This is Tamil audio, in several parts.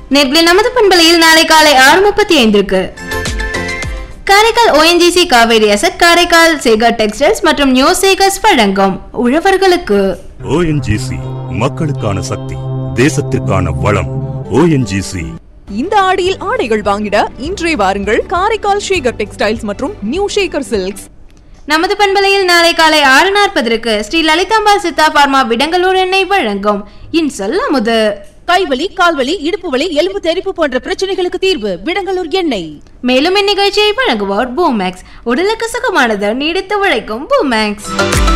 நேர்களை நமது பண்பலையில் நாளை காலை ஆறு முப்பத்தி ஐந்திற்கு Karaikal ONGC Kaveri asset Karaikal Sekar textiles மற்றும் நியூ சேகர்ஸ் வழங்கும் உழவர்களுக்கு ஓஎன்ஜிசி மக்களுக்கான சக்தி தேசத்திற்கான வளம் ஓஎன்ஜிசி இந்த ஆடியில் ஆடைகள் வாங்கிட இன்றே வாருங்கள் காரைக்கால் ஷேகர் டெக்ஸ்டைல்ஸ் மற்றும் நியூ ஷேகர் சில்க்ஸ் நமது பண்பலையில் நாளை காலை ஆறு நாற்பதற்கு ஸ்ரீ லலிதாம்பாள் சித்தா பார்மா விடங்களூர் எண்ணெய் வழங்கும் இன்சொல் அமுது கைவலி கால்வலி இடுப்பு வலி எலும்பு தெறிப்பு போன்ற பிரச்சனைகளுக்கு தீர்வு விடங்கலூர் எண்ணெய் மேலும் இந்நிகழ்ச்சியை வழங்குவோர் பூமேக்ஸ் உடலுக்கு சுகமானது நீடித்து உழைக்கும் பூமேக்ஸ்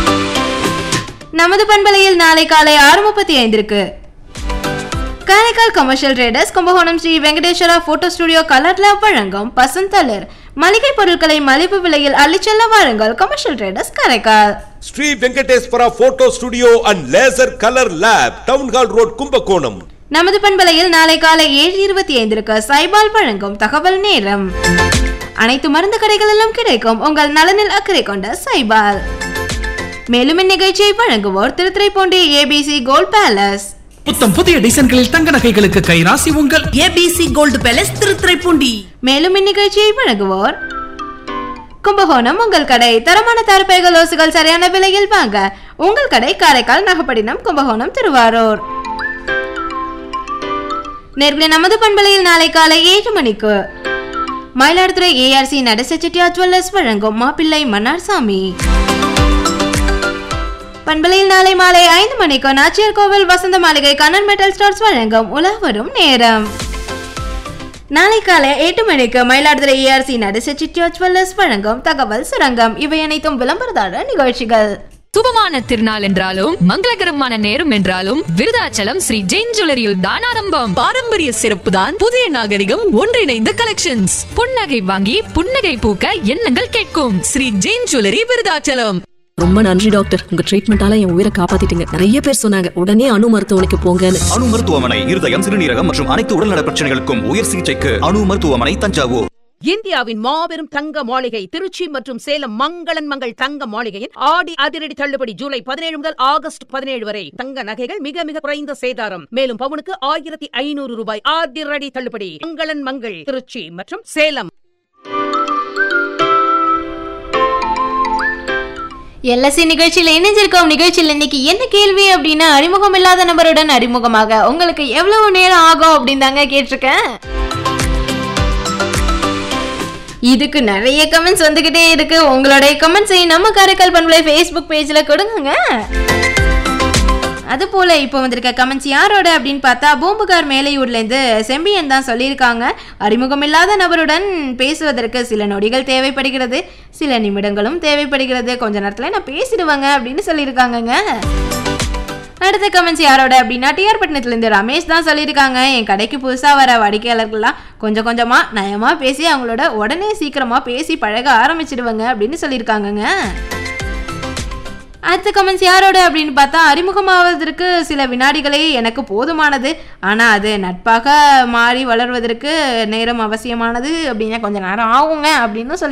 நமது பண்பலையில் நாளை காலை ஆறு முப்பத்தி ஐந்திற்கு Karaikal commercial traders Kumbakonam Sri Venkateswara photo studio colour lab வழங்கும் பசந்தலர் மளிகை பொருட்களை மலிவு விலையில் அள்ளிச்செல்ல வாருங்கள் commercial traders Karaikal Sri Venkateswara photo studio and laser colour lab town hall road Kumbakonam நமது பண்பலையில் நாளை காலை ஏழு இருபத்தி ஐந்திற்கு சைபால் வழங்கும் தகவல் நேரம் அனைத்து மருந்து கடைகளிலும் கிடைக்கும் உங்கள் நலனில் அக்கறை கொண்ட சைபால் மேலும் இந்நிகழ்ச்சியை வழங்குவோர் திருத்துறைப்பூண்டி ஏபிசி கோல்ட் பேலஸ் புத்தம் புதிய டிசைன்களில் தங்க நகைகளுக்கு கைராசி உங்கள் ஏபிசி கோல்டு பேலஸ் திருத்துறைப்பூண்டி மேலும் இந்நிகழ்ச்சியை வழங்குவோர் கும்பகோணம் உங்கள் கடை தரமான தரப்பைகள் ஓசுகள் சரியான விலையில் வாங்க உங்கள் கடை காரைக்கால் நாகப்பட்டினம் கும்பகோணம் திருவாரூர் நேர்களை நமது பண்பலையில் நாளை காலை ஏழு மணிக்கு மயிலாடுதுறை ஏஆர்சி நடச செட்டியார் ஜுவல்லர்ஸ் வழங்கும் மாப்பிள்ளை மன்னார்சாமி பண்பலையில் நாளை மாலை ஐந்து மணிக்கு நாச்சியார் கோவில் வசந்த மாளிகை கண்ணன் மெட்டல் ஸ்டோர்ஸ் வழங்கும் உலவரும் நேரம் நாளை காலை எட்டு மணிக்கு மயிலாடுதுறை ஏஆர்சி நடச செட்டியார் ஜுவல்லர்ஸ் வழங்கும் தகவல் சுரங்கம் இவை அனைத்தும் விளம்பரதார நிகழ்ச்சிகள் சுபமான திருநாள் என்றாலும் மங்களகரமான நேரம் என்றாலும் விருதாச்சலம் ஸ்ரீ ஜெயின் ஜுவல்லரியில் தான் ஆரம்பம் பாரம்பரிய சிறப்பு தான் புதிய நாகரிகம் ஒன்றிணைந்த கலெக்ஷன்ஸ் புன்னகை வாங்கி புன்னகை பூக்க எண்ணங்கள் கேட்கும் ஸ்ரீ ஜெயின் ஜுவல்லரி விருதாச்சலம் ரொம்ப நன்றி டாக்டர் உங்க ட்ரீட்மெண்டால என் உயிரை காப்பாத்திட்டீங்க நிறைய பேர் சொன்னாங்க உடனே அணு மருத்துவமனைக்கு போங்கன்னு அணு மருத்துவமனை இருதயம் சிறுநீரகம் மற்றும் அனைத்து உடல்நல பிரச்சனைகளுக்கும் உயர் சிகிச்சைக்கு அணு மருத்துவமனை தஞ்சாவூர் இந்தியாவின் மாபெரும் தங்க மாளிகை திருச்சி மற்றும் சேலம் மங்களன் மங்கள் தங்க மாளிகையின் ஆடி அதிரடி தள்ளுபடி ஜூலை பதினேழு முதல் ஆகஸ்ட் பதினேழு வரை தங்க நகைகள் மிக மிக குறைந்த சேதாரம் மேலும் பவுனுக்கு ஆயிரத்தி ஐநூறு ரூபாய் அதிரடி தள்ளுபடி மங்களன் மங்கள் திருச்சி மற்றும் சேலம் எல்எஸ்சி நிகழ்ச்சியில் இணைஞ்சிருக்கோம் நிகழ்ச்சியில் இன்னைக்கு என்ன கேள்வி அப்படின்னா அறிமுகம் இல்லாத நபருடன் அறிமுகமாக உங்களுக்கு எவ்வளவு நேரம் ஆகும் அப்படின்னு தாங்க கேட்டிருக்கேன் இதுக்கு நிறைய கமெண்ட்ஸ் வந்துகிட்டே இருக்கு உங்களுடைய கமெண்ட்ஸை நம்ம காரைக்கால் பண்பலை ஃபேஸ்புக் பேஜில் கொடுங்க அது போல இப்போ வந்திருக்க கமெண்ட்ஸ் யாரோட அப்படின்னு பார்த்தா பூம்புகார் மேலையூர்லேருந்து செம்பியன் தான் சொல்லியிருக்காங்க அறிமுகமில்லாத நபருடன் பேசுவதற்கு சில நொடிகள் தேவைப்படுகிறது சில நிமிடங்களும் தேவைப்படுகிறது கொஞ்ச நேரத்தில் நான் பேசிடுவேங்க அப்படின்னு சொல்லியிருக்காங்கங்க அடுத்த கமெண்ட்ஸ் யாரோட அப்படின்னா டிஆர் பட்டினத்துலேருந்து ரமேஷ் தான் சொல்லியிருக்காங்க என் கடைக்கு புதுசாக வர வாடிக்கையாளர்கள்லாம் கொஞ்சம் கொஞ்சமாக நயமாக பேசி அவங்களோட உடனே சீக்கிரமாக பேசி பழக ஆரம்பிச்சிடுவாங்க அப்படின்னு சொல்லியிருக்காங்கங்க அடுத்த கமெண்ட்ஸ் யாரோட அப்படின்னு பார்த்தா அறிமுகமாவதற்கு சில வினாடிகளே எனக்கு போதுமானது ஆனால் அது நட்பாக மாறி வளர்வதற்கு நேரம் அவசியமானது அப்படின்னா கொஞ்சம் நேரம் ஆகுங்க அப்படின்னு சொல்லி